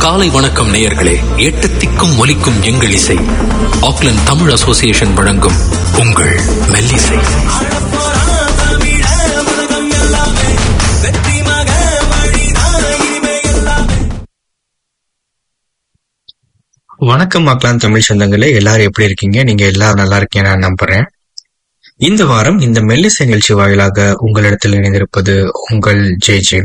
காலை வணக்கம் நேயர்களே எட்டு திக்கும் ஒலிக்கும் எங்கள் இசை ஆக்லாந்து தமிழ் அசோசியேஷன் வழங்கும் உங்கள் மெல்லிசை வணக்கம் மக்களான் தமிழ் சொந்தங்களே எல்லாரும் எப்படி இருக்கீங்க நீங்க எல்லாரும் நல்லா இருக்கீங்க நான் நம்புறேன் இந்த வாரம் இந்த மெல்லிசை நிகழ்ச்சி வாயிலாக உங்களிடத்தில் இணைந்திருப்பது உங்கள் ஜே ஜே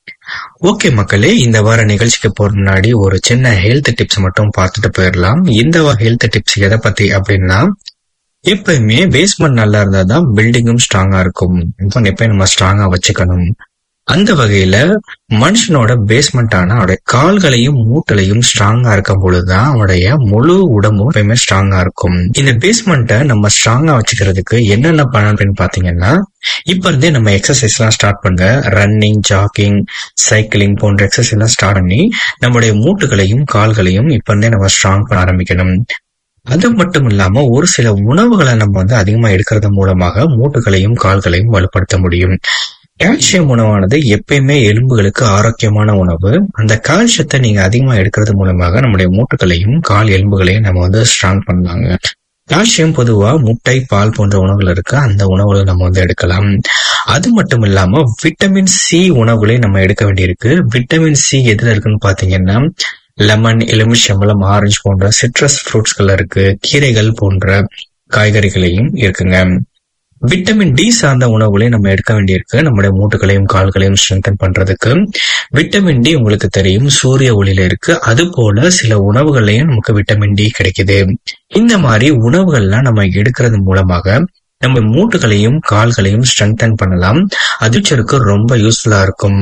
ஓகே மக்களே இந்த வார நிகழ்ச்சிக்கு போற முன்னாடி ஒரு சின்ன ஹெல்த் டிப்ஸ் மட்டும் பார்த்துட்டு போயிடலாம் இந்த வார ஹெல்த் டிப்ஸ் எதை பத்தி அப்படின்னா எப்பயுமே பேஸ்மெண்ட் நல்லா இருந்தா தான் பில்டிங்கும் ஸ்ட்ராங்கா இருக்கும் எப்பயும் நம்ம ஸ்ட்ராங்கா வச்சுக்கணும் அந்த வகையில மனுஷனோட பேஸ்மெண்டான அவருடைய கால்களையும் மூட்டலையும் ஸ்ட்ராங்கா இருக்கும் பொழுதுதான் அவனுடைய முழு உடம்பும் எப்பயுமே ஸ்ட்ராங்கா இருக்கும் இந்த பேஸ்மெண்ட்டை நம்ம ஸ்ட்ராங்கா வச்சுக்கிறதுக்கு என்னென்ன பண்ணணும் அப்படின்னு பாத்தீங்கன்னா இப்ப இருந்தே நம்ம எக்ஸசைஸ் எல்லாம் ஸ்டார்ட் பண்ணுங்க ரன்னிங் ஜாக்கிங் சைக்கிளிங் போன்ற எக்ஸசைஸ் எல்லாம் ஸ்டார்ட் பண்ணி நம்முடைய மூட்டுகளையும் கால்களையும் இப்ப இருந்தே நம்ம ஸ்ட்ராங் பண்ண ஆரம்பிக்கணும் அது மட்டும் இல்லாம ஒரு சில உணவுகளை நம்ம வந்து அதிகமா எடுக்கிறது மூலமாக மூட்டுகளையும் கால்களையும் வலுப்படுத்த முடியும் கால்சியம் உணவானது எப்பயுமே எலும்புகளுக்கு ஆரோக்கியமான உணவு அந்த கால்சியத்தை நீங்க அதிகமா எடுக்கிறது மூலமாக நம்முடைய மூட்டுகளையும் கால் எலும்புகளையும் நம்ம வந்து ஸ்ட்ராங் பண்ணலாங்க கால்சியம் பொதுவா முட்டை பால் போன்ற உணவுகள் இருக்கு அந்த உணவுகளை நம்ம வந்து எடுக்கலாம் அது மட்டும் இல்லாம விட்டமின் சி உணவுகளை நம்ம எடுக்க வேண்டியிருக்கு விட்டமின் சி எதுல இருக்குன்னு பாத்தீங்கன்னா லெமன் எலுமிச்சம்பழம் ஆரஞ்சு போன்ற சிட்ரஸ் ஃப்ரூட்ஸ்கள் இருக்கு கீரைகள் போன்ற காய்கறிகளையும் இருக்குங்க விட்டமின் டி சார்ந்த உணவுகளை நம்ம எடுக்க வேண்டியிருக்கு நம்முடைய மூட்டுகளையும் கால்களையும் ஸ்ட்ரென்தன் பண்றதுக்கு விட்டமின் டி உங்களுக்கு தெரியும் சூரிய ஒளியில இருக்கு அது போல சில உணவுகள்லயும் நமக்கு விட்டமின் டி கிடைக்குது இந்த மாதிரி உணவுகள்லாம் நம்ம எடுக்கிறது மூலமாக நம்ம மூட்டுகளையும் கால்களையும் ஸ்ட்ரென்தன் பண்ணலாம் அதிர்ச்சருக்கு ரொம்ப யூஸ்ஃபுல்லா இருக்கும்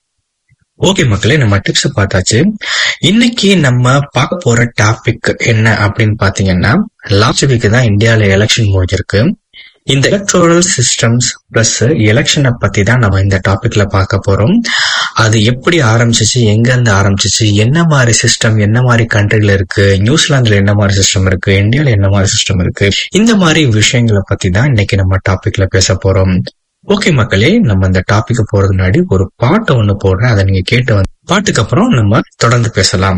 ஓகே மக்களே நம்ம டிப்ஸ் பார்த்தாச்சு இன்னைக்கு நம்ம பார்க்க போற டாபிக் என்ன அப்படின்னு பாத்தீங்கன்னா லாஸ்ட் வீக் தான் இந்தியால எலெக்ஷன் முடிஞ்சிருக்கு இந்த எலக்ட்ரோரல் சிஸ்டம்ஸ் பிளஸ் எலெக்ஷனை பத்தி தான் நம்ம இந்த டாபிக்ல பார்க்க போறோம் அது எப்படி ஆரம்பிச்சிச்சு எங்க இருந்து ஆரம்பிச்சிச்சு என்ன மாதிரி சிஸ்டம் என்ன மாதிரி கண்ட்ரில இருக்கு நியூசிலாந்துல என்ன மாதிரி சிஸ்டம் இருக்கு இந்தியால என்ன மாதிரி சிஸ்டம் இருக்கு இந்த மாதிரி விஷயங்களை பத்தி தான் இன்னைக்கு நம்ம டாபிக்ல பேச போறோம் ஓகே மக்களே நம்ம இந்த டாபிக் போறதுக்கு முன்னாடி ஒரு பாட்டு ஒண்ணு போடுறேன் அதை நீங்க கேட்டு வந்து பாட்டுக்கு அப்புறம் நம்ம தொடர்ந்து பேசலாம்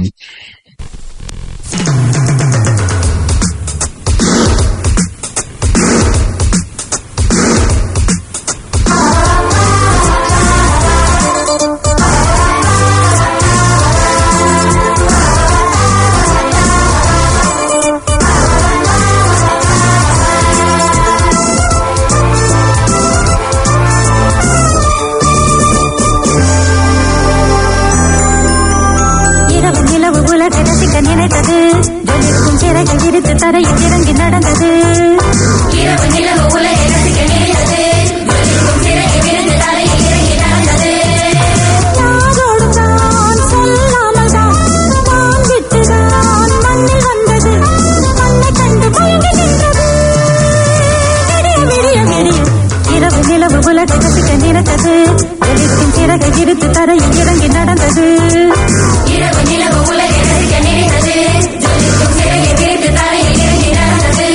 இரவு நிலவு உலக ரசிக்க நினைத்தது ஜொலிக்கும் சிறகு விரித்து தரையில் இறங்கி நடந்தது இரவு நிலவு உலகை ரசிக்க நேர்ந்தது ஜொலிக்கும் சிறகு விழுந்து தலையில் இறங்கி நடந்தது யாரோடு தான் சொல்லாமல் தான் வான் விட்டு தான் மண்ணில் வந்தது மண்ணை கண்டு மயங்கி நின்றது விடிய விடிய விடிய இரவு நிலவு உலக ரசிக்க நினைத்தது ஜொலிக்கும் சிறகு விரித்து தரையில் இறங்கி நடந்தது இரவு நிலவு உலகை ரசிக்க நேர்ந்தது ஜொலிக்கும் சிறகு விழுந்து தலையில் இறங்கி நடந்தது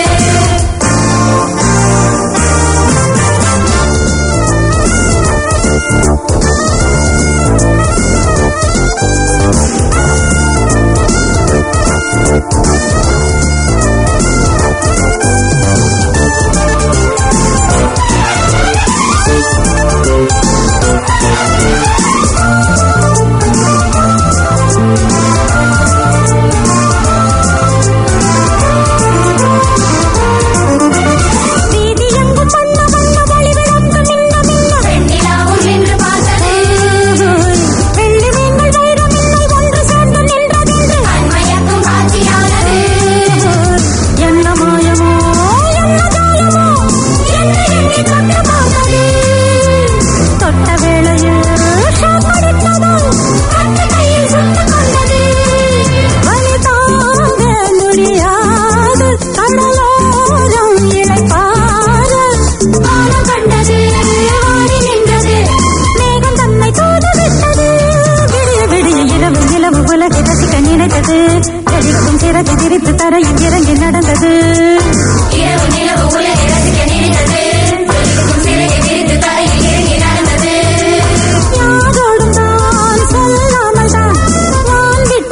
வீதி எங்கும் வண்ண வண்ண ஒளி விளக்கு மின்ன மின்ன வெண்ணிலாவும் நின்று பார்த்தது வெள்ளி மீன்கள் வைர மின்னல் ஒன்று சேர்ந்து நின்றதென்று கண்மயக்கும் காட்சியானது என்ன மாயமோ என்ன ஜாலமோ என்ன எண்ணி தொட்டு பார்த்தது தொட்ட வேளையில் ஷாக் அடித்ததோ கட்டு கையில் சுட்டுக் கொண்டது வலி தாங்க முடியாது கடலோரம் இழைப்பார வானம் கண்டது ஆடி நின்றது மேகம் தன்னை தூதுவிட்டது விடிய விடிய இரவு நிலவு உலகை ரசிக்க நினைத்தது ஜலிக்கும் சிறகு விரித்து தரையில் இறங்கி நடந்தது இரவு நிலவு உலகை ரசிக்க நினைத்தது ஜொலிக்கும் சிறகு விரித்து தலையில் இறங்கி நடந்தது யாரோடும் தான் சொல்லாமல் தான் வான் விட்டு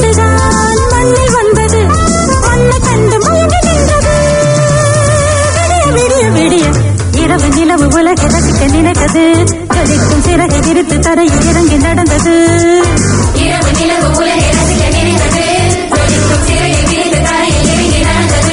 நடந்தது ஜொலிக்கும் சிறகை விரித்து தரையில் இறங்கி நடந்தது இரவு நிலவு உலகை ரசிக்க நினைத்தது ஜொலிக்கும் சிறையை விரித்து தரையில் இறங்கி நடந்தது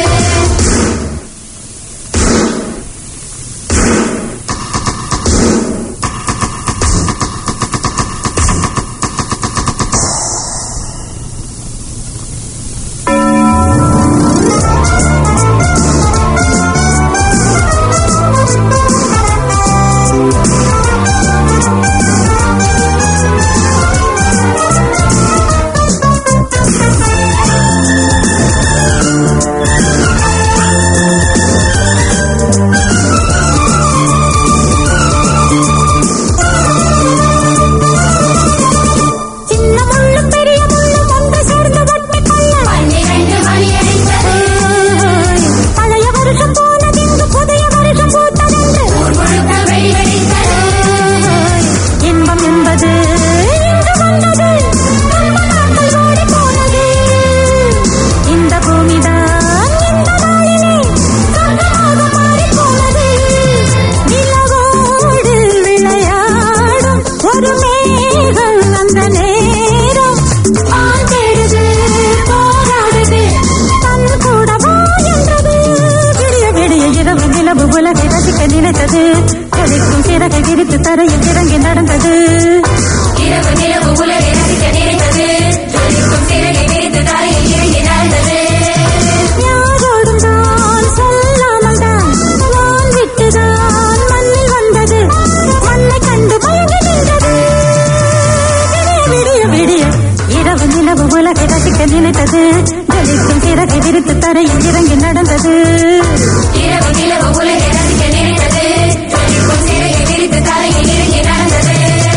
சின்ன முள்ளும் பெரிய முள்ளும் ஒன்று சேர்ந்து ஒட்டி கொள்ள பன்னிரண்டு மணி அடித்தது பழைய வருஷம் போனதென்று புதிய வருஷம் பூத்ததென்று ஊர் முழுக்க வெடி வெடித்தது இன்பம் என்பது இங்கு வந்தது துன்ப நாட்கள் ஓடி போனது இந்த பூமிதான் இந்த நாளிலே சொர்க்கமாக மாறிப் போனது நிலவோடு விளையாடும் ஒரு மேகம் அந்த நேரம் ஆண் தேடுது போராடுது தன் கூட வா என்றது விடிய விடிய இரவு நிலவு உலகை ரசிக்க நினைத்தது ஜொலிக்கும் சிறகை விரித்து தரையில் இறங்கி நடந்தது இரவு நிலவு உலகை ரசிக்க நினைத்தது ஜொலிக்கும் சிறையை விரித்து தரையில் இறங்கி நடந்தது யாரோடும் தான் சொல்லாமல் தான் வான் விட்டுதான் மண்ணில் வந்தது மண்ணை கண்டு மயங்கி நின்றது விடிய விடிய இரவு நிலவு உலகை ரசிக்க நினைத்தது ஜொலிக்கும் சிறகை விரித்து தரையில் இறங்கி நடந்தது இரவு நிலவு உலகை ரசிக்க நினைத்தது ஜொலிக்கும் சிறையை விரித்து தரையில் இறங்கி நடந்தது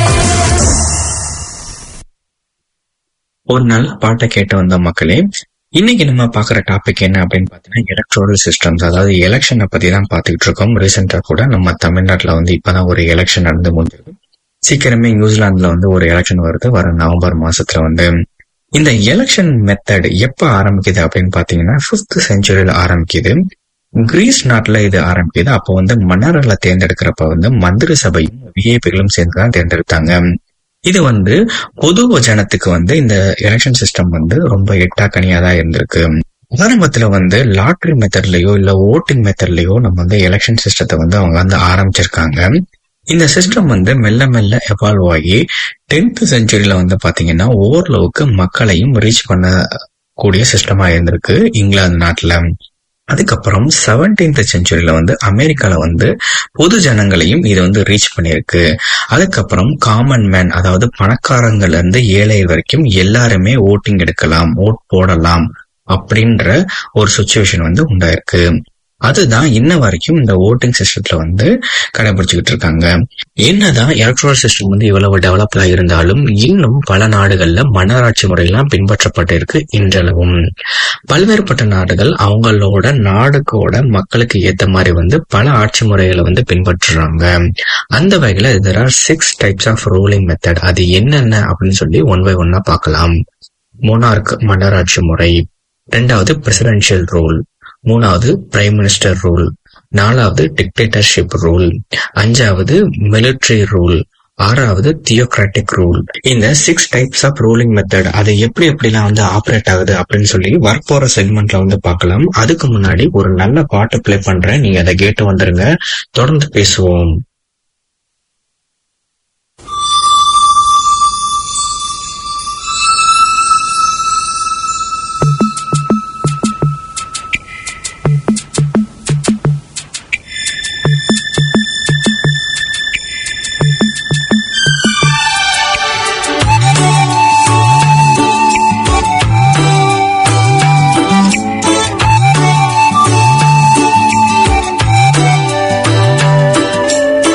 ஒரு நல்ல பாட்டை கேட்டு வந்த மக்களே இன்னைக்கு நம்ம பாக்குற டாபிக் என்ன அப்படின்னு பாத்தீங்கன்னா எலக்ட்ரோரல் சிஸ்டம்ஸ் அதாவது எலெக்ஷனை பத்தி தான் பாத்துக்கிட்டு இருக்கோம் ரீசெண்டா கூட நம்ம தமிழ்நாட்டுல வந்து இப்பதான் ஒரு எலெக்ஷன் நடந்து முடிஞ்சிருக்கு சீக்கிரமே நியூசிலாந்துல வந்து ஒரு எலெக்ஷன் வருது வர நவம்பர் மாசத்துல வந்து இந்த எலெக்ஷன் மெத்தட் எப்ப ஆரம்பிக்குது அப்படின்னு பாத்தீங்கன்னா பிப்த் செஞ்சுரியில ஆரம்பிக்குது கிரீஸ் நாட்டுல இது ஆரம்பிக்குது அப்போ வந்து மன்னர்களை தேர்ந்தெடுக்கிறப்ப வந்து மந்திரி சபையும் விஐபிகளும் சேர்ந்து தான் தேர்ந்தெடுத்தாங்க இது வந்து பொது ஜனத்துக்கு வந்து இந்த எலெக்ஷன் சிஸ்டம் வந்து ரொம்ப எட்டா கனியா தான் இருந்திருக்கு ஆரம்பத்துல வந்து லாட்ரி மெத்தட்லயோ இல்ல ஓட்டிங் மெத்தட்லயோ நம்ம வந்து எலெக்ஷன் சிஸ்டத்தை வந்து அவங்க வந்து ஆரம்பிச்சிருக்காங்க இந்த சிஸ்டம் வந்து மெல்ல மெல்ல எவால்வ் ஆகி டென்த் செஞ்சுரியில வந்து பாத்தீங்கன்னா ஓரளவுக்கு மக்களையும் ரீச் பண்ண கூடிய சிஸ்டமா இருந்திருக்கு இங்கிலாந்து நாட்டுல அதுக்கப்புறம் செவன்டீன்த் செஞ்சுரியில வந்து அமெரிக்கால வந்து பொது ஜனங்களையும் இது வந்து ரீச் பண்ணிருக்கு அதுக்கப்புறம் காமன் மேன் அதாவது பணக்காரங்கள்ல இருந்து ஏழை வரைக்கும் எல்லாருமே ஓட்டிங் எடுக்கலாம் ஓட் போடலாம் அப்படின்ற ஒரு சுச்சுவேஷன் வந்து உண்டாயிருக்கு அதுதான் இன்ன வரைக்கும் இந்த ஓட்டிங் சிஸ்டத்துல வந்து கடைபிடிச்சுக்கிட்டு இருக்காங்க என்னதான் எலக்ட்ரல் சிஸ்டம் வந்து இவ்வளவு டெவலப் இருந்தாலும் இன்னும் பல நாடுகள்ல மன்னராட்சி முறையெல்லாம் பின்பற்றப்பட்டு இருக்கு இன்றளவும் பல்வேறுபட்ட நாடுகள் அவங்களோட நாடுக்கோட மக்களுக்கு ஏத்த மாதிரி வந்து பல ஆட்சி முறைகளை வந்து பின்பற்றுறாங்க அந்த வகையில there are six types of ruling method அது என்னென்ன அப்படின்னு சொல்லி ஒன் பை ஒன்னா பார்க்கலாம் மொனார்க் மன்னராட்சி முறை ரெண்டாவது பிரசிடென்ஷியல் ரூல் மூணாவது பிரைம் மினிஸ்டர் ரூல் நாலாவது டிக்டேட்டர்ஷிப் ரூல் அஞ்சாவது மிலிட்டரி ரூல் ஆறாவது தியோக்ராட்டிக் ரூல் இந்த six types of ruling method அது எப்படி எப்படிலாம் வந்து ஆப்ரேட் ஆகுது அப்படின்னு சொல்லி வரப்போற செக்மெண்ட்ல வந்து பார்க்கலாம் அதுக்கு முன்னாடி ஒரு நல்ல பாட்டு ப்ளே பண்றேன் நீங்க அதை கேட்டு வந்துருங்க தொடர்ந்து பேசுவோம் ஆ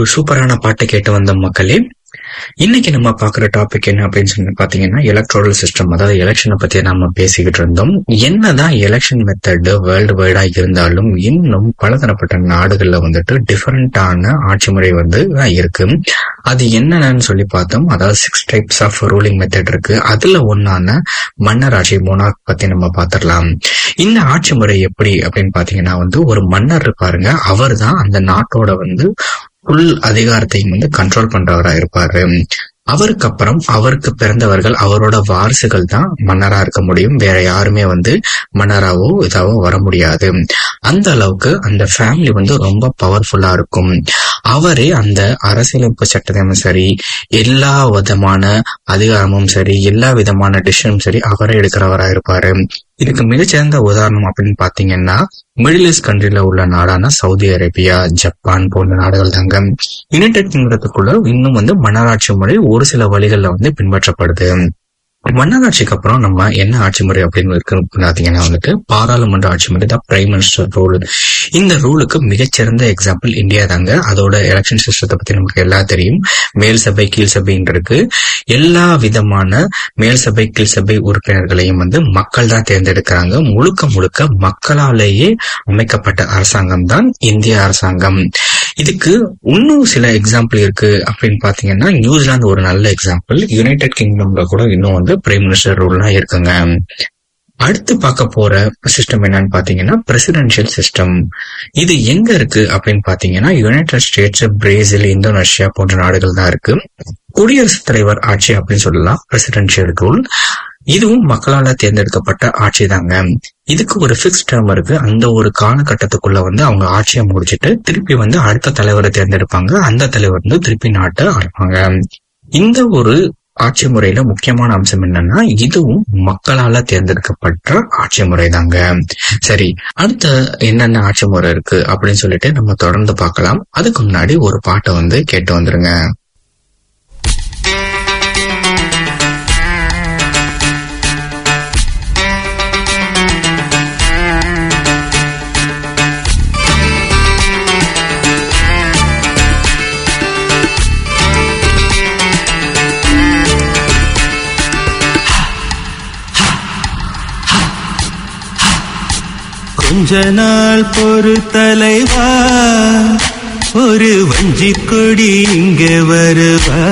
ஒரு சூப்பரான பாட்டை கேட்டு வந்த மக்களே இன்னைக்கு நம்ம பாக்குற டாபிக் என்ன அப்படின்னு சொல்லி பாத்தீங்கன்னா எலக்ட்ரல் சிஸ்டம் அதாவது எலெக்ஷனை பத்தி நாம பேசிக்கிட்டு இருந்தோம் என்னதான் எலெக்ஷன் மெத்தட் வேர்ல்டு வைடா இருந்தாலும் இன்னும் பலதரப்பட்ட நாடுகள்ல வந்துட்டு டிஃபரெண்டான ஆட்சி முறை வந்து இருக்கு அது என்னன்னு சொல்லி பார்த்தோம் அதாவது six types of ruling method இருக்கு அதுல ஒன்னான மன்னர் ஆட்சி மோனாக் பத்தி நம்ம பாத்திரலாம் இந்த ஆட்சி முறை எப்படி அப்படின்னு பாத்தீங்கன்னா வந்து ஒரு மன்னர் இருப்பாருங்க அவர் தான் அந்த நாட்டோட வந்து ஃபுல் அதிகாரத்தையும் வந்து கண்ட்ரோல் பண்றவரா இருப்பாரு அவருக்கு அப்புறம் அவருக்கு பிறந்தவர்கள் அவரோட வாரிசுகள் தான் மன்னரா இருக்க முடியும் வேற யாருமே வந்து மன்னராவோ இதாவோ வர முடியாது அந்த அளவுக்கு அந்த ஃபேமிலி வந்து ரொம்ப பவர்ஃபுல்லா இருக்கும் அவரே அந்த அரசியலமைப்பு சட்டத்தையும் சரி எல்லா விதமான அதிகாரமும் சரி எல்லா விதமான டிசிஷனும் சரி அவரே எடுக்கிறவரா இருப்பாரு இதுக்கு மிகச்சிறந்த உதாரணம் அப்படின்னு பாத்தீங்கன்னா மிடில் ஈஸ்ட் கண்ட்ரில உள்ள நாடான சவுதி அரேபியா ஜப்பான் போன்ற நாடுகள் தாங்க யுனைடெட் கிங்டத்துக்குள்ள இன்னும் வந்து மன்னராட்சி முறை ஒரு சில வழிகள்ல வந்து பின்பற்றப்படுது மன்னராட்சிக்கு அப்புறம் நம்ம என்ன ஆட்சி முறை அப்படின்னு இருக்கு பாத்தீங்கன்னா வந்துட்டு பாராளுமன்ற ஆட்சி முறை தான் பிரைம் மினிஸ்டர் ரூல் இந்த ரூலுக்கு மிகச்சிறந்த எக்ஸாம்பிள் இந்தியா தாங்க அதோட எலெக்ஷன் சிஸ்டத்தை பத்தி நமக்கு எல்லாம் தெரியும் மேல் சபை கீழ் சபைன்னு இருக்கு எல்லா விதமான மேல் சபை கீழ் சபை உறுப்பினர்களையும் வந்து மக்கள் தான் தேர்ந்தெடுக்கிறாங்க முழுக்க முழுக்க மக்களாலேயே அமைக்கப்பட்ட அரசாங்கம் தான் இந்திய அரசாங்கம் இதுக்கு இன்னும் சில எக்ஸாம்பிள் இருக்கு அப்படின்னு பாத்தீங்கன்னா நியூசிலாந்து ஒரு நல்ல எக்ஸாம்பிள் யுனைடெட் கிங்டம்ல கூட இன்னும் வந்து பிரைம் மினிஸ்டர் ரூல்லாம் இருக்குங்க அடுத்து பார்க்க போற சிஸ்டம் என்னன்னு பாத்தீங்கன்னா பிரசிடென்ஷியல் சிஸ்டம் இது எங்க இருக்கு அப்படின்னு பாத்தீங்கன்னா யுனைடெட் ஸ்டேட்ஸ் பிரேசில் இந்தோனேஷியா போன்ற நாடுகள் தான் இருக்கு குடியரசுத் தலைவர் ஆட்சி அப்படின்னு சொல்லலாம் பிரசிடென்ஷியல் ரூல் இதுவும் மக்களால தேர்ந்தெடுக்கப்பட்ட ஆட்சி தாங்க இதுக்கு ஒரு ஃபிக்ஸ் டேர்ம் இருக்கு அந்த ஒரு காலகட்டத்துக்குள்ள வந்து அவங்க ஆட்சியை முடிச்சிட்டு திருப்பி வந்து அடுத்த தலைவரை தேர்ந்தெடுப்பாங்க அந்த தலைவர் வந்து திருப்பி நாட்டை ஆடுவாங்க இந்த ஒரு ஆட்சி முறையில முக்கியமான அம்சம் என்னன்னா இதுவும் மக்களால தேர்ந்தெடுக்கப்பட்ட ஆட்சி முறை தாங்க சரி அடுத்த என்னென்ன ஆட்சி முறை இருக்கு அப்படின்னு சொல்லிட்டு நம்ம தொடர்ந்து பார்க்கலாம் அதுக்கு முன்னாடி ஒரு பாட்டை வந்து கேட்டு வந்துருங்க கொஞ்ச நாள் பொறு தலைவா ஒரு வஞ்சி கொடி இங்க வருவா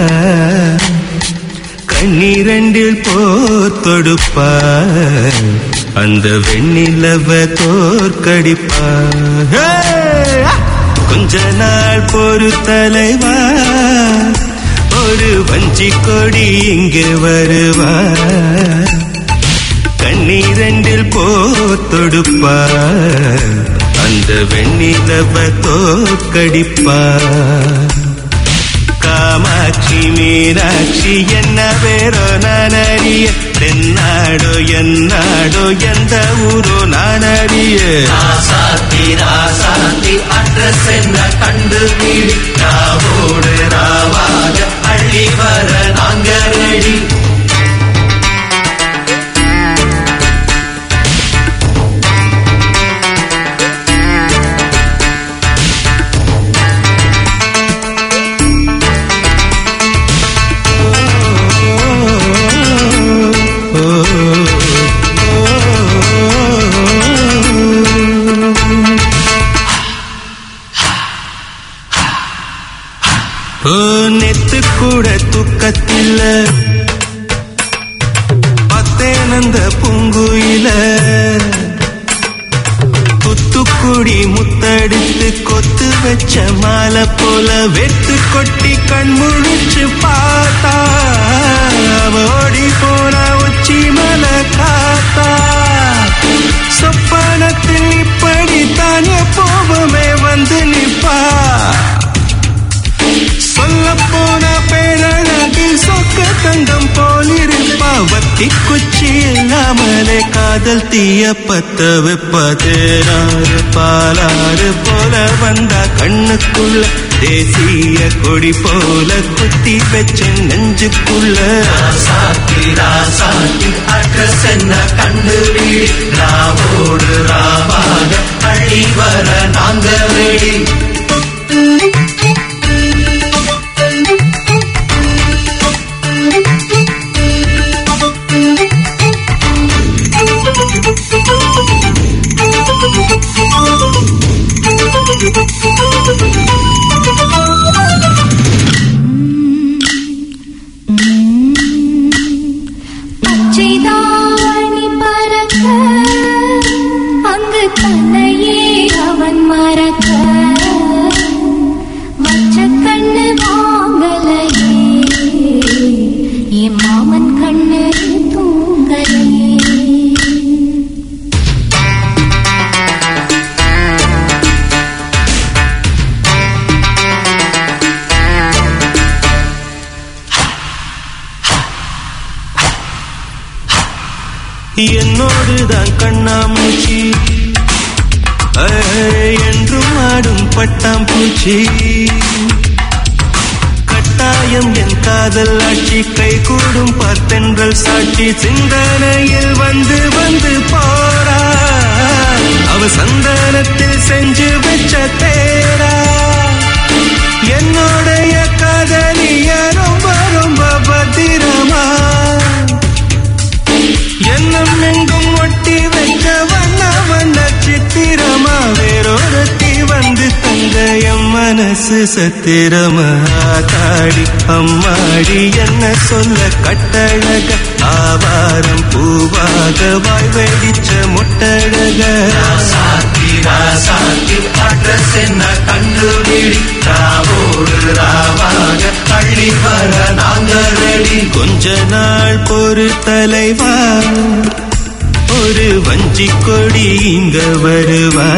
கண்ணீரண்டில் போர் தொடுப்பா அந்த வெண்ணிலவ தோற்கடிப்பா ஹே! கொஞ்ச நாள் பொறு தலைவா ஒரு வஞ்சி கொடி இங்க வருவா கண்ணீரண்டில் போத்தொடுப்பா அந்த வெண்ணிலவ தோற்கடிப்பா காமாட்சி மீனாட்சி என்ன பேரோ நான் அறிய தென்னாடோ என்னாடோ எந்த ஊரோ நான் அறிய ராசாத்தி ராசாத்தி அட்ரஸ் என்ன கண்டுபிடி ராவோடு ராவாக அள்ளி வர நாங்க ரெடி ஓ நெத்து கூட தூக்கத்தில பத்தேனந்த பூங்குயில குத்துக்குடி முத்தடித்து கொத்து வச்ச மாலை போல வெட்டு கொட்டி கண் முழிச்சு பார்த்தா அவ ஓடி போன உச்சி மலை காத்தா சொப்பனத்தில் இப்படித்தானே போவமே வந்து நிப்பா சொல்ல போன பேரழகு சொக்க தங்கம் போலிருப்பா வத்தி குச்சி இல்லாமலே காதல் தீய பத்த வெப்பதேராறு பாலாறு போல வந்தா கண்ணுக்குள்ள தேசிய கொடி போல குத்தி வச்ச நெஞ்சுக்குள்ள ராசாத்தி ராசாத்தி அட்ரஸ் என்ன கண்டுபிடி ராவோடு ராவாக அள்ளி வர நாங்க ரெடி பச்சைதாணி பறக்க அங்கு தன்னையே அவன் மறக்க வச்ச கண்ணு வாங்கலையே என் மாமன் கண்ணு தூங்கலையே என்னோடுதான் கண்ணாமூச்சி ஐ, என்றும் ஆடும் பட்டாம்பூச்சி கட்டாயம் என் காதல் ஆட்சி கை கூடும் பார்த்தென்றல் சாட்சி சிந்தனையில் வந்து வந்து போறா அவ சந்தனத்தில் செஞ்சு வச்ச தேரா என்னுடைய காதலிய ரொம்ப ரொம்ப பத்திரமா எண்ணம் எங்கும் ஒட்டி வைக்க வண்ண வண்ண சித்திரமா வேறொருத்தி வந்து தந்த என் மனசு சத்திரமா தாடி அம்மாடி என்ன சொல்ல கட்டழக ஆவாரம் பூவாக வாய் வெடிச்ச முட்டழக ராசாத்தி ராசாத்தி அட்ரஸ் என்ன கண்டுபிடி ராவோடு ராவாக அள்ளி வர நாங்க ரெடி கொஞ்ச நாள் பொறு தலைவா ஒரு வஞ்சி கொடி இங்க வருவா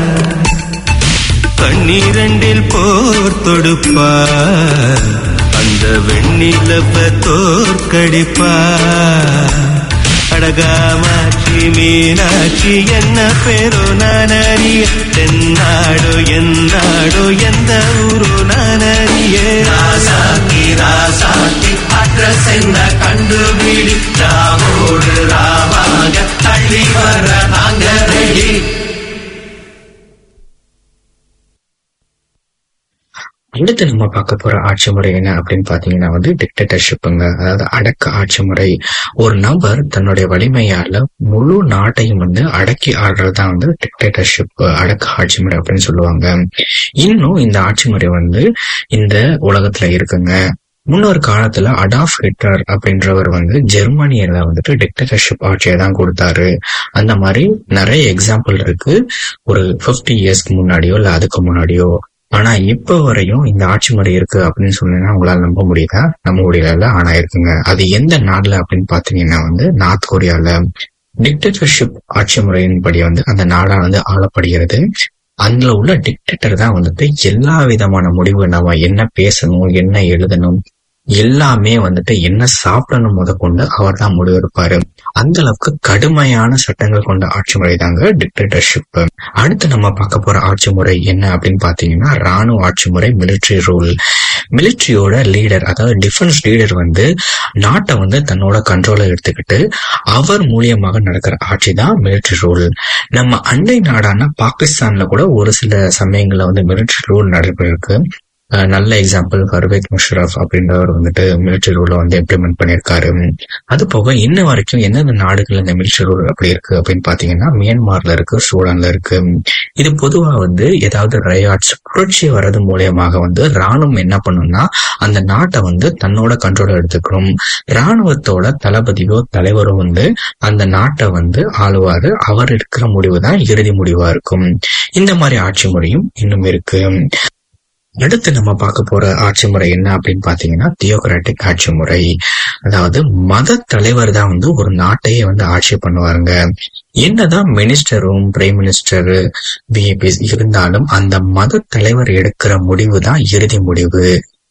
கண்ணீரண்டில் போர் தொடுப்பா அந்த வெண்ணிலப்ப தோற்கடிப்பா அடகாமாட்சி மீனாட்சி என்ன பேரோ நான் அறிய தென்னாடோ என்னாடோ எந்த ஊரோ நான் அறிய ராசாத்தி ராசாத்தி அட்ரஸ் என்ன கண்டுபிடி ராவோடு ராவாக அள்ளி வர நாங்க ரெடி அடுத்து நம்ம பார்க்க போற ஆட்சி முறை என்ன அப்படின்னு பாத்தீங்கன்னா வந்து டிக்டேட்டர்ஷிப்புங்க அதாவது அடக்க ஆட்சி முறை ஒரு நபர் தன்னுடைய வலிமையால முழு நாட்டையும் வந்து அடக்கி ஆடுறதுதான் வந்து டிக்டேட்டர்ஷிப் அடக்க ஆட்சி முறை அப்படின்னு சொல்லுவாங்க இன்னும் இந்த ஆட்சி முறை வந்து இந்த உலகத்துல இருக்குங்க முன்னொரு காலத்துல அடாஃப் ஹிட்லர் அப்படின்றவர் வந்து ஜெர்மனியில வந்துட்டு டிக்டேட்டர்ஷிப் ஆட்சியை தான் கொடுத்தாரு அந்த மாதிரி நிறைய எக்ஸாம்பிள் இருக்கு ஒரு 50 இயர்ஸ்க்கு முன்னாடியோ இல்ல அதுக்கு முன்னாடியோ ஆனா இப்ப வரையும் இந்த ஆட்சி முறை இருக்கு அப்படின்னு சொன்னீங்கன்னா உங்களால நம்ப முடியுதா நம்ப முடியல ஆனா இருக்குங்க அது எந்த நாடுல அப்படின்னு பாத்தீங்கன்னா வந்து நார்த் கொரியால டிக்டேட்டர்ஷிப் ஆட்சி முறையின்படி வந்து அந்த நாடானது ஆளப்படுகிறது அதுல உள்ள டிக்டேட்டர் தான் வந்துட்டு எல்லா விதமான முடிவு நம்ம என்ன பேசணும் என்ன எழுதணும் எல்லாமே வந்துட்டு என்ன சாப்பிடணும் முத கொண்டு அவர் தான் முடிவெடுப்பாரு அந்த அளவுக்கு கடுமையான சட்டங்கள் கொண்ட ஆட்சி முறை தாங்க டிக்டேட்டர்ஷிப் அடுத்து நம்ம பார்க்க போற ஆட்சி முறை என்ன அப்படின்னு பாத்தீங்கன்னா ராணுவ ஆட்சி முறை மிலிட்ரி ரூல் மிலிட்ரியோட லீடர் அதாவது டிஃபென்ஸ் லீடர் வந்து நாட்டை வந்து தன்னோட கண்ட்ரோல எடுத்துக்கிட்டு அவர் மூலியமாக நடக்கிற ஆட்சி தான் மிலிட்ரி ரூல் நம்ம அண்டை நாடான பாகிஸ்தான்ல கூட ஒரு சில சமயங்கள்ல வந்து மிலிட்ரி ரூல் நடைபெற்றிருக்கு அஹ் நல்ல எக்ஸாம்பிள் பர்வேத் முஷரப் அப்படின்றவர் வந்துட்டு மிலிட்ரி ரூலை வந்து இம்ப்ளிமெண்ட் பண்ணியிருக்காரு அது போக இன்ன வரைக்கும் எந்தெந்த நாடுகள் இந்த மிலிட்ரி ரூல் அப்படி இருக்கு அப்படின்னு பாத்தீங்கன்னா மியான்மர்ல இருக்கு சூடான்ல இருக்கு இது பொதுவா வந்து ஏதாவது ரயாட்ஸ் புரட்சி வர்றது மூலியமாக வந்து ராணுவம் என்ன பண்ணும்னா அந்த நாட்டை வந்து தன்னோட கண்ட்ரோல எடுத்துக்கணும் ராணுவத்தோட தளபதியோ தலைவரோ வந்து அந்த நாட்டை வந்து ஆளுவாரு அவர் எடுக்கிற முடிவு தான் இறுதி முடிவா இருக்கும் இந்த மாதிரி ஆட்சி முறையும் இன்னும் இருக்கு அடுத்து நம்ம பார்க்க போற ஆட்சி முறை என்ன அப்படின்னு பாத்தீங்கன்னா தியோக்ராட்டிக் ஆட்சி முறை அதாவது மத தலைவர் தான் வந்து ஒரு நாட்டையே வந்து ஆட்சி பண்ணுவாருங்க என்னதான் மினிஸ்டரும் பிரைம் மினிஸ்டர் விஐபிஸ் இருந்தாலும் அந்த மத தலைவர் எடுக்கிற முடிவு தான் இறுதி முடிவு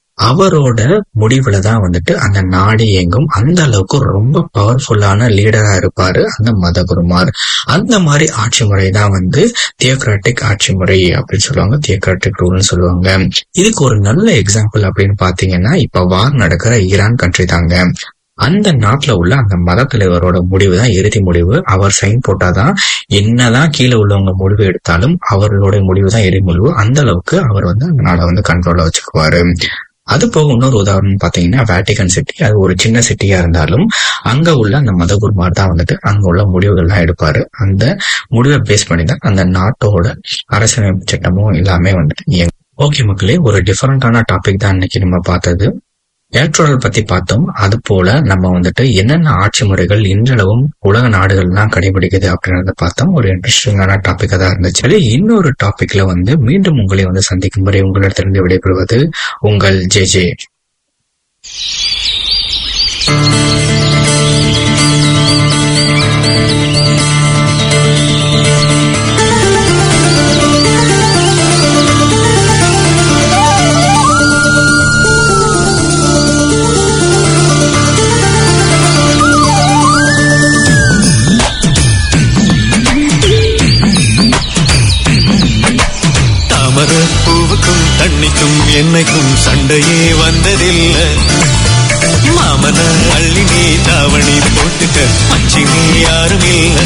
அவரோட முடிவுல தான் வந்துட்டு அந்த நாடு இயங்கும் அந்த அளவுக்கு ரொம்ப பவர்ஃபுல்லான லீடரா இருப்பாரு அந்த மதகுருமார் அந்த மாதிரி ஆட்சி முறை தான் வந்து தியோக்ராட்டிக் ஆட்சி முறை அப்படின்னு சொல்லுவாங்க தியோக்ராட்டிக் ரூல்னு சொல்லுவாங்க இதுக்கு ஒரு நல்ல எக்ஸாம்பிள் அப்படின்னு பாத்தீங்கன்னா இப்ப வார் நடக்கிற ஈரான் கண்ட்ரி தாங்க அந்த நாட்டுல உள்ள அந்த மத தலைவரோட முடிவு தான் இறுதி முடிவு அவர் சைன் போட்டாதான் என்னதான் கீழே உள்ளவங்க முடிவு எடுத்தாலும் அவர்களோட முடிவு தான் இறுதி முடிவு அந்த அளவுக்கு அவர் வந்து அந்த நாடை வந்து கண்ட்ரோல்ல வச்சுக்குவாரு அது போக இன்னொரு உதாரணம் பாத்தீங்கன்னா வேட்டிகன் சிட்டி அது ஒரு சின்ன சிட்டியா இருந்தாலும் அங்க உள்ள அந்த மதகுருமார் தான் வந்துட்டு அங்க உள்ள முடிவுகள்லாம் எடுப்பாரு அந்த முடிவை பேஸ் பண்ணி தான் அந்த நாட்டோட அரசியலமைப்பு சட்டமும் எல்லாமே வந்துட்டு இயங்கும் ஓகே மக்களே ஒரு டிஃபரெண்டான டாபிக் தான் இன்னைக்கு நம்ம பார்த்தது எலக்ட்ரோரல் பத்தி பார்த்தோம் அது போல நம்ம வந்துட்டு என்னென்ன ஆட்சி முறைகள் இன்றளவும் உலக நாடுகள்லாம் கடைபிடிக்குது அப்படின்றத பார்த்தோம் ஒரு இன்ட்ரெஸ்டிங்கான டாபிக்கா தான் இருந்துச்சு அதே இன்னொரு டாபிக்ல வந்து மீண்டும் உங்களை வந்து சந்திக்கும் வரை உங்களிடத்திலிருந்து விடைபெறுவது உங்கள் ஜே ஜே தாமர பூவுக்கும் தண்ணிக்கும் என்னைக்கும் சண்டையே வந்ததில்லை மாமன அள்ளி நீ தாவணி போட்டுக்க மச்சி நீ யாரும் இல்லை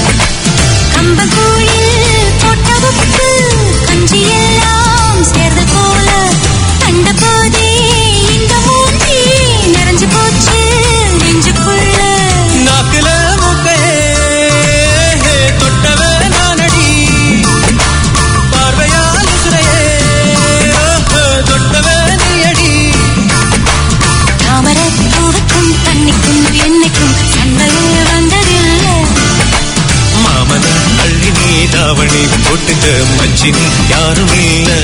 கம்பங்கூழில் போட்ட உப்பு கஞ்சி எல்லாம் சேர்ந்து போல கண்ட போதே இந்த மூஞ்சி நிறைஞ்சு போச்சு நெஞ்சுக்குள்ள நாக்குல மூக்கையே தொட்டவ நானடி பார்வையால் உசுரையே தொட்டவ நீயடி தாமரை பூவுக்கும் தண்ணிக்கும் என்னைக்கும் சண்டையே வந்ததில்லை மாமன அள்ளி நீ தாவணி போட்டுக்க மச்சி நீ யாரும் இல்லை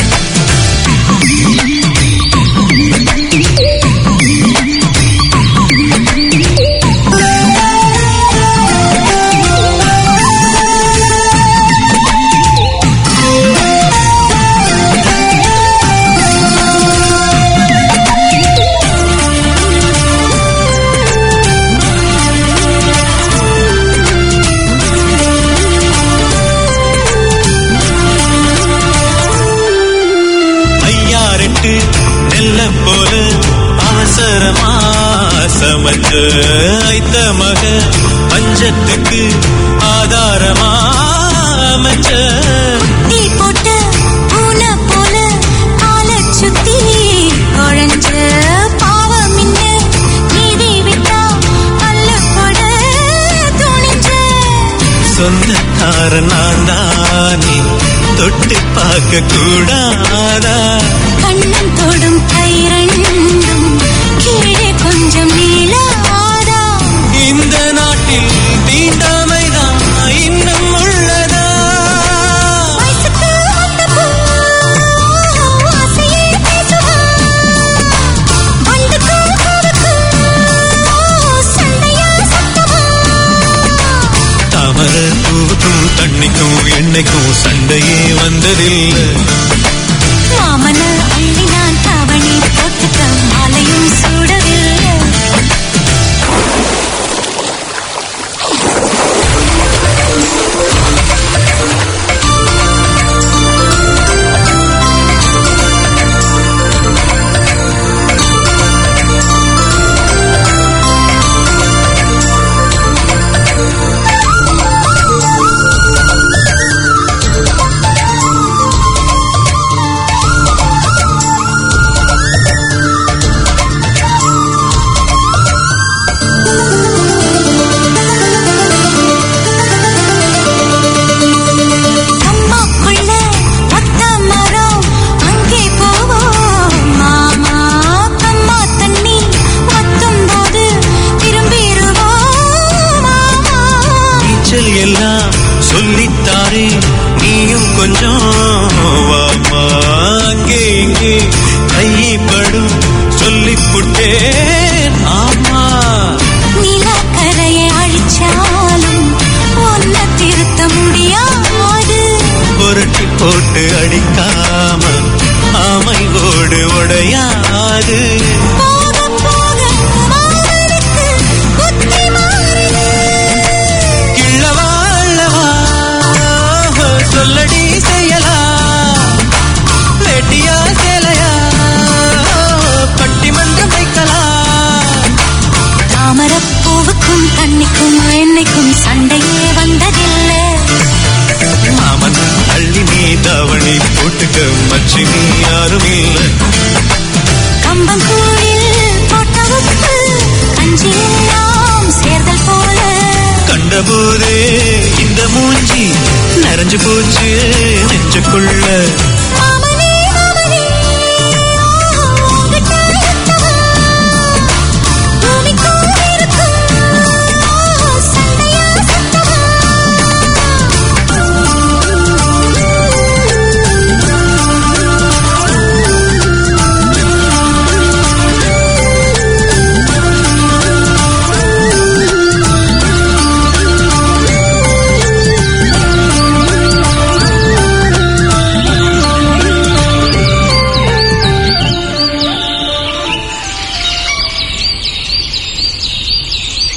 ஐயாரெட்டு நெல்ல போல அவசரமா சமைச்ச ஐத்த மக பஞ்சத்துக்கு ஆதாரமா அமைச்ச தீ போட்ட பூனை போல காலைச் சுத்தி குழஞ்ச பாவம் இன்ன நீதி விட்டா அல்ல கொட துணிஞ்ச சொந்தக்கார நான் தானே தொட்டு பார்க்க கூடாதா கண்ணன் தொடும் கை ரெண்டும் கீழே கொஞ்சம் நீளாதா இந்த நாட்டில் தீண்டாமைதான் இன்னும் உள்ளதா வயசுக்கு வந்த பூ ஆசையே பேசுவா வண்டுக்கு பூவுக்கு சண்டையா சத்தமா தாமர பூவுக்கும் தண்ணிக்கும் எண்ணெய்க்கும் சண்டையே வந்ததில்லை மாமன அள்ளி நான் தாவணி போட்டுக்க மாலையும் சூடவில்லை அம்மாக்குள்ள ஒத்த மரம் அங்கே போவோம் மாமா அம்மா தண்ணி வத்தும் போது திரும்பிடுவோம் மாமா நீச்சல் எல்லாம் சொல்லித்தாரே நீயும் கொஞ்சம் வாமா அங்கே இங்கே கைப்படும் சொல்லிப்புட்டேன் ஆமா நிலக்கரையை அழிச்சாலும் ஒன்ன திருத்த முடியாது புரட்டி போட்டு அடிக்காம ஆமை ஓடு உடையாது போக போக மாமனுக்கு புத்தி மாறுது கிள்ளவா அள்ளவா சொல்லடி செய்யலாம் வெட்டியா சேலையா பட்டிமன்றம் வைக்கலாம் தாமரப்பூவுக்கும் தண்ணிக்கும் என்னைக்கும் சண்டையே வந்ததில்லை மாமன் அள்ளி நீ தாவணி போட்டுக்க மச்சி நீ யாரும் இல்லை கம்பங்கூழில் போட்ட உப்பு கஞ்சி எல்லாம் சேர்தல் போல கண்டபோதே இந்த மூஞ்சி நிறைஞ்சு போச்சு நெஞ்சுக்குள்ள